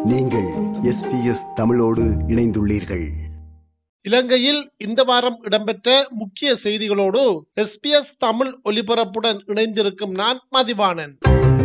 நீங்கள் எஸ்பிஎஸ் தமிழோடு இணைந்துள்ளீர்கள் இலங்கையில் இந்த வாரம் இடம்பெற்ற முக்கிய செய்திகளோடு எஸ்பிஎஸ் தமிழ் ஒலிபரப்புடன் இணைந்திருக்கும் நான் மதிவாணன்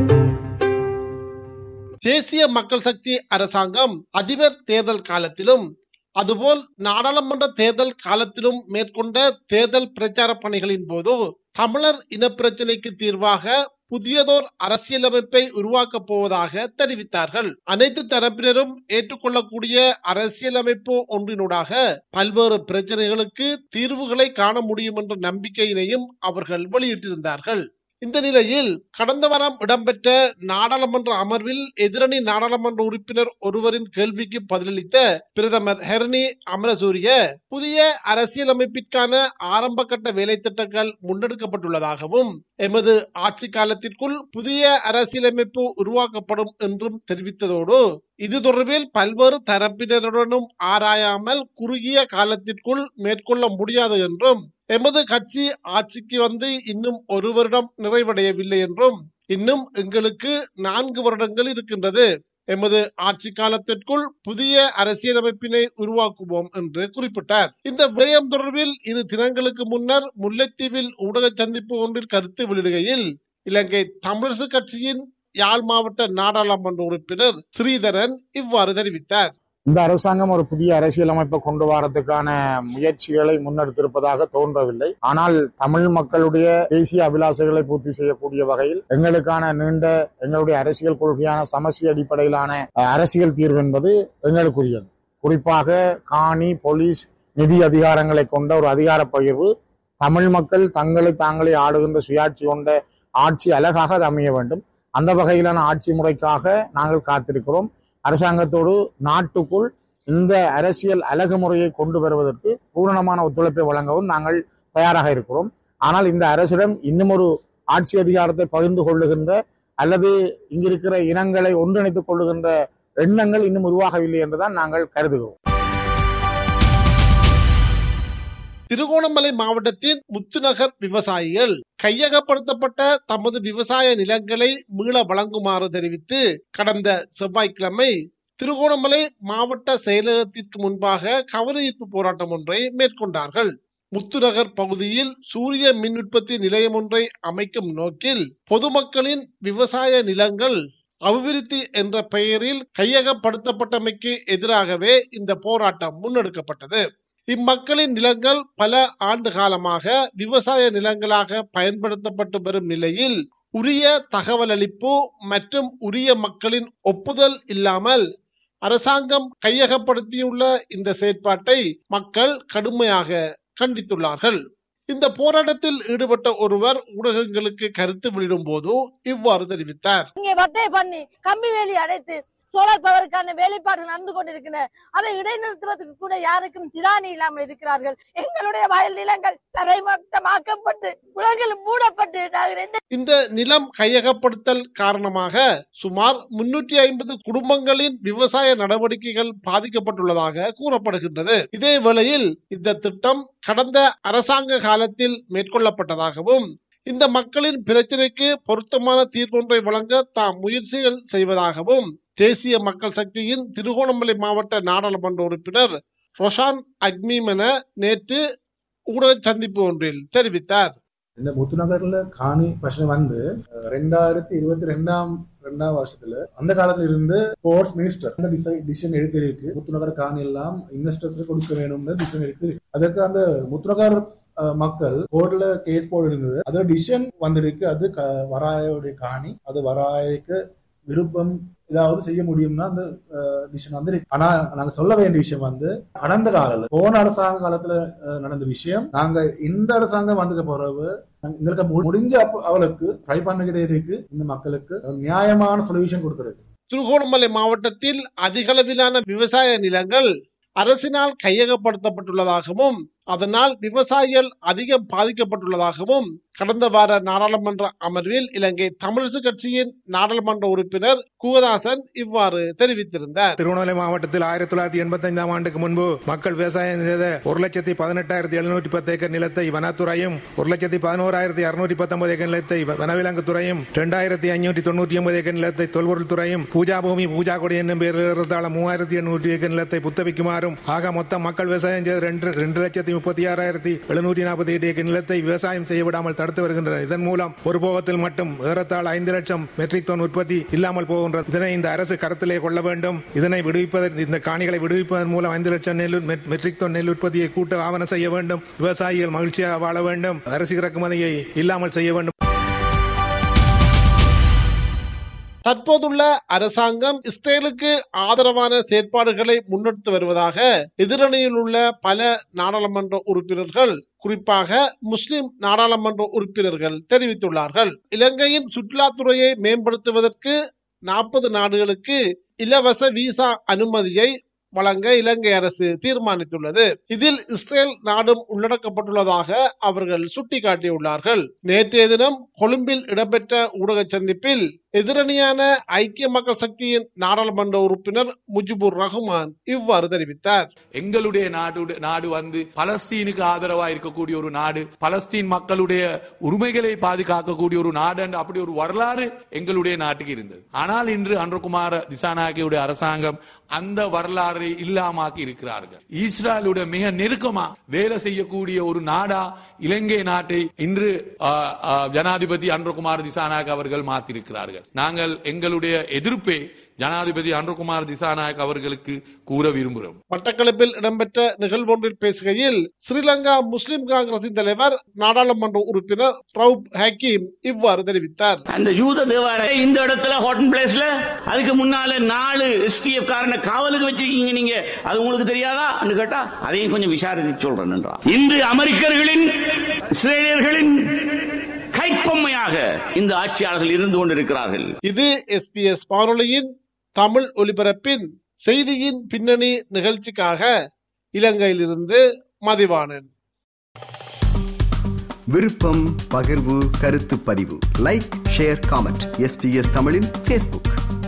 தேசிய மக்கள் சக்தி அரசாங்கம் அதிபர் தேர்தல் காலத்திலும் அதுபோல் நாடாளுமன்ற தேர்தல் காலத்திலும் மேற்கொண்ட தேர்தல் பிரச்சார பணிகளின் போது தமிழர் இனப்பிரச்சினைக்கு தீர்வாக புதியதோர் அரசியலமைப்பை உருவாக்கப் போவதாக தெரிவித்தார்கள் அனைத்து தரப்பினரும் ஏற்றுக்கொள்ளக்கூடிய அரசியலமைப்பு ஒன்றினூடாக பல்வேறு பிரச்சனைகளுக்கு தீர்வுகளை காண முடியும் என்ற நம்பிக்கையினையும் அவர்கள் வெளியிட்டிருந்தார்கள் இந்த நிலையில் கடந்த வாரம் இடம்பெற்ற நாடாளுமன்ற அமர்வில் எதிரணி நாடாளுமன்ற உறுப்பினர் ஒருவரின் கேள்விக்கு பதிலளித்த பிரதமர் ஹெர்னி அமரசூரிய புதிய அரசியலமைப்பிற்கான ஆரம்ப கட்ட வேலை திட்டங்கள் முன்னெடுக்கப்பட்டுள்ளதாகவும் எமது ஆட்சி காலத்திற்குள் புதிய அரசியலமைப்பு உருவாக்கப்படும் என்றும் தெரிவித்ததோடு இது தொடர்பில் பல்வேறு தரப்பினருடனும் ஆராயாமல் குறுகிய காலத்திற்குள் மேற்கொள்ள முடியாது என்றும் எமது கட்சி ஆட்சிக்கு வந்து இன்னும் ஒரு வருடம் நிறைவடையவில்லை என்றும் இன்னும் எங்களுக்கு நான்கு வருடங்கள் இருக்கின்றது எமது ஆட்சி காலத்திற்குள் புதிய அரசியலமைப்பினை உருவாக்குவோம் என்று குறிப்பிட்டார் இந்த விடயம் தொடர்பில் இரு தினங்களுக்கு முன்னர் முல்லைத்தீவில் ஊடக சந்திப்பு ஒன்றில் கருத்து வெளியிடுகையில் இலங்கை தமிழரசு கட்சியின் யாழ் மாவட்ட நாடாளுமன்ற உறுப்பினர் ஸ்ரீதரன் இவ்வாறு தெரிவித்தார் இந்த அரசாங்கம் ஒரு புதிய அரசியலமைப்பை கொண்டு வரதுக்கான முயற்சிகளை முன்னெடுத்திருப்பதாக தோன்றவில்லை ஆனால் தமிழ் மக்களுடைய தேசிய அபிலாஷைகளை பூர்த்தி செய்யக்கூடிய வகையில் எங்களுக்கான நீண்ட எங்களுடைய அரசியல் கொள்கையான சமஷ்டி அடிப்படையிலான அஹ், அரசியல் தீர்வு என்பது எங்களுக்குரியது குறிப்பாக காணி போலீஸ் நிதி அதிகாரங்களை கொண்ட ஒரு அதிகார பகிர்வு தமிழ் மக்கள் தங்களை தாங்களே ஆளுகின்ற சுயாட்சி கொண்ட ஆட்சி அழகாக அது அமைய வேண்டும் அந்த வகையிலான ஆட்சி முறைக்காக நாங்கள் காத்திருக்கிறோம் அரசாங்கத்தோடு நாட்டுக்குள் இந்த அரசியல் அழகு முறையை கொண்டு வருவதற்கு பூரணமான ஒத்துழைப்பை வழங்கவும் நாங்கள் தயாராக இருக்கிறோம் ஆனால் இந்த அரசிடம் இன்னும் ஒரு ஆட்சி அதிகாரத்தை பகிர்ந்து கொள்ளுகின்ற அல்லது இங்கிருக்கிற இனங்களை ஒன்றிணைத்துக் கொள்ளுகின்ற எண்ணங்கள் இன்னும் உருவாகவில்லை என்றுதான் நாங்கள் கருதுகிறோம் திருகோணமலை மாவட்டத்தின் முத்துநகர் விவசாயிகள் கையகப்படுத்தப்பட்ட தமது விவசாய நிலங்களை மீள வழங்குமாறு தெரிவித்து கடந்த செவ்வாய்க்கிழமை திருகோணமலை மாவட்ட செயலகத்திற்கு முன்பாக கவனஈர்ப்பு போராட்டம் ஒன்றை மேற்கொண்டார்கள் முத்துநகர் பகுதியில் சூரிய மின் உற்பத்தி நிலையம் ஒன்றை அமைக்கும் நோக்கில் பொதுமக்களின் விவசாய நிலங்கள் அபிவிருத்தி என்ற பெயரில் கையகப்படுத்தப்பட்டமைக்கு எதிராகவே இந்த போராட்டம் முன்னெடுக்கப்பட்டது இம்மக்களின் நிலங்கள் பல ஆண்டு காலமாக விவசாய நிலங்களாக பயன்படுத்தப்பட்டு வரும் நிலையில் உரிய தகவல் அளிப்பு மற்றும் உரிய மக்களின் ஒப்புதல் இல்லாமல் அரசாங்கம் கையகப்படுத்தியுள்ள இந்த செயற்பாட்டை மக்கள் கடுமையாக கண்டித்துள்ளார்கள் இந்த போராட்டத்தில் ஈடுபட்ட ஒருவர் ஊடகங்களுக்கு கருத்து வெளியிடும் போது இவ்வாறு தெரிவித்தார் இங்கே வட்டை பண்ணி கம்பி வேலி அடைத்து சோலார் பவருக்கான வேலைப்பாடு நடந்து கொண்டிருக்கின்றன அதை இடைநிறுத்துவதற்கு கூட யாருக்கும் திராணி இல்லாமல் இருக்கிறார்கள் எங்களுடைய வயல் நிலங்கள் தரைமட்டமாக்கப்பட்டு உலகில் மூடப்பட்டு நாங்கள் எந்த இந்த நிலம் கையகப்படுத்தல் காரணமாக சுமார் முன்னூற்றி ஐம்பது குடும்பங்களின் விவசாய நடவடிக்கைகள் பாதிக்கப்பட்டுள்ளதாக கூறப்படுகின்றது இதே வேளையில் இந்த திட்டம் கடந்த அரசாங்க காலத்தில் மேற்கொள்ளப்பட்டதாகவும் இந்த மக்களின் பிரச்சினைக்கு பொருத்தமான தீர்வொன்றை வழங்க தாம் முயற்சிகள் செய்வதாகவும் தேசிய மக்கள் சக்தியின் திருகோணமலை மாவட்ட நாடாளுமன்ற உறுப்பினர் ரொஷான் அக்மீமன நேற்று ஊடக சந்திப்பு ஒன்றில் தெரிவித்தார் இந்த முத்துநகர்ல காணி பிரச்சனை வந்து அஹ், ரெண்டாயிரத்தி இருபத்தி ரெண்டாம் ரெண்டாம் வருஷத்துல அந்த காலத்துல இருந்து ஸ்போர்ட்ஸ் மினிஸ்டர் அந்த டிசிஷன் எடுத்திருக்கு முத்துநகர் காணி எல்லாம் இன்வெஸ்டர்ஸ் கொடுக்க வேணும்னு டிசிஷன் இருக்கு அதுக்கு அந்த முத்துநகர் அஹ், மக்கள் கோர்ட்ல கேஸ் போட்டு இருந்தது அது டிசிஷன் வந்திருக்கு அது க- வராயோடைய காணி அது வராய்க்கு விருப்பம் ஏதாவது செய்ய முடியும்னா அந்த டிசிஷன் வந்து ஆனா நாங்க சொல்ல வேண்டிய விஷயம் வந்து கடந்த காலத்துல போன அரசாங்க காலத்துல அஹ், நடந்த விஷயம் நாங்க இந்த அரசாங்கம் வந்ததுக்கு பிறகு எங்களுக்கு மு- முடிஞ்ச அப்ப- அவளுக்கு ட்ரை பண்ணுகிட்டே இருக்கு இந்த மக்களுக்கு நியாயமான சொல்யூஷன் கொடுத்துருக்கு திருகோணமலை மாவட்டத்தில் அதிகளவிலான விவசாய நிலங்கள் அரசினால் கையகப்படுத்தப்பட்டுள்ளதாகவும் அதனால் விவசாயிகள் அதிகம் பாதிக்கப்பட்டுள்ளதாகவும் கடந்த வார நாடாளுமன்ற அமர்வில் இலங்கை தமிழரசு கட்சியின் நாடாளுமன்ற உறுப்பினர் குகதாசன் இவ்வாறு தெரிவித்திருந்தார் திருவண்ணாமலை மாவட்டத்தில் ஆயிரத்தி தொள்ளாயிரத்தி எண்பத்தி ஐந்தாம் ஆண்டுக்கு முன்பு மக்கள் விவசாயம் செய்த ஒரு லட்சத்தி பதினெட்டாயிரத்தி எழுநூற்றி பத்து ஏக்கர் நிலத்தை வனத்துறையும் ஒரு லட்சத்தி பதினோராயிரத்தி அறுநூற்றி பத்தொன்பது ஏக்கர் நிலத்தை வனவிலங்கு துறையும் இரண்டாயிரத்தி ஐநூற்றி தொண்ணூற்றி ஒன்பது ஏக்கர் நிலத்தை தொல்பொருள் துறையும் பூஜா பூமி பூஜா கொடி என்னும் பேரில் மூவாயிரத்தி எண்ணூற்றி ஏக்கர் நிலத்தை புத்தவிக்குமாறும் ஆக மொத்தம் மக்கள் விவசாயம் செய்த ரெண்டு ரெண்டு லட்சத்தி முப்பத்தி ஆறாயிரத்தி எழுநூற்றி நாற்பத்தி எட்டு ஏக்கர் நிலத்தை விவசாயம் செய்ய விடாமல் தடுத்து வருகின்றனர் இதன் மூலம் ஒரு போகத்தில் மட்டும் ஏறத்தாழ ஐந்து லட்சம் மெட்ரிக் டன் உற்பத்தி இல்லாமல் போகின்றது இதனை இந்த அரசு கருத்திலே கொள்ள வேண்டும் இதனை விடுவிப்பதற்கு இந்த காணிகளை விடுவிப்பதன் மூலம் ஐந்து லட்சம் நெல் மெட்ரிக் டன் நெல் உற்பத்தியை கூட்ட ஆவணம் செய்ய வேண்டும் விவசாயிகள் மகிழ்ச்சியாக வாழ வேண்டும் அரிசி இறக்குமதியை இல்லாமல் செய்ய வேண்டும் தற்போதுள்ள அரசாங்கம் இஸ்ரேலுக்கு ஆதரவான செயற்பாடுகளை முன்னெடுத்து வருவதாக எதிரணியில் உள்ள பல நாடாளுமன்ற உறுப்பினர்கள் குறிப்பாக முஸ்லிம் நாடாளுமன்ற உறுப்பினர்கள் தெரிவித்துள்ளார்கள் இலங்கையின் சுற்றுலாத்துறையை மேம்படுத்துவதற்கு நாற்பது நாடுகளுக்கு இலவச விசா அனுமதியை வழங்க இலங்கை அரசு தீர்மானித்துள்ளது இதில் இஸ்ரேல் நாடும் உள்ளடக்கப்பட்டுள்ளதாக அவர்கள் சுட்டிக்காட்டியுள்ளார்கள் நேற்றைய தினம் கொழும்பில் இடம்பெற்ற ஊடக சந்திப்பில் எதிரணியான ஐக்கிய மக்கள் சக்தியின் நாடாளுமன்ற உறுப்பினர் முஜிபுர் ரஹ்மான் இவ்வாறு தெரிவித்தார் எங்களுடைய நாடு நாடு வந்து பலஸ்தீனுக்கு ஆதரவா இருக்கக்கூடிய ஒரு நாடு பலஸ்தீன் மக்களுடைய உரிமைகளை பாதுகாக்கக்கூடிய ஒரு நாடு என்று அப்படி ஒரு வரலாறு எங்களுடைய நாட்டுக்கு இருந்தது ஆனால் இன்று அன்றகுமார திசாநாயகியுடைய அரசாங்கம் அந்த வரலாறை இல்லாமாக்கி இருக்கிறார்கள் ஈஸ்ராயலுடைய மிக நெருக்கமா வேலை செய்யக்கூடிய ஒரு நாடா இலங்கை நாட்டை இன்று ஜனாதிபதி அன்றகுமார் திசாநாயக் அவர்கள் மாத்திருக்கிறார்கள் நாங்கள் எங்களுடைய எதிர்ப்பை ஜனாதிபதி அன்றகுமார் திசாநாயக் அவர்களுக்கு கூற விரும்புகிறோம் மட்டக்களப்பில் இடம்பெற்ற நிகழ்வொன்றில் பேசுகையில் ஸ்ரீலங்கா முஸ்லிம் காங்கிரசின் தலைவர் நாடாளுமன்ற உறுப்பினர் ரவுப் ஹக்கீம் இவ்வாறு தெரிவித்தார் அந்த யூத தேவாலயம் இந்த இடத்துல ஹோட்டன் பிளேஸ்ல அதுக்கு முன்னால நாலு எஸ்டிஎஃப் காரனை காவலுக்கு வச்சிருக்கீங்க நீங்க அது உங்களுக்கு தெரியாதா கேட்டா அதையும் கொஞ்சம் விசாரித்து சொல்றேன் இன்று அமெரிக்கர்களின் இஸ்ரேலியர்களின் கைப்பொம்மையாக இந்த ஆட்சியாளர்கள் இருந்து கொண்டிருக்கிறார்கள் இது எஸ்பிஎஸ் வானொலியின் தமிழ் ஒலிபரப்பின் செய்தியின் பின்னணி நிகழ்ச்சிக்காக இலங்கையிலிருந்து மதிவாணன் விருப்பம் பகிர்வு கருத்து பதிவு லைக் ஷேர் காமெண்ட் எஸ்பிஎஸ் தமிழின் ஃபேஸ்புக்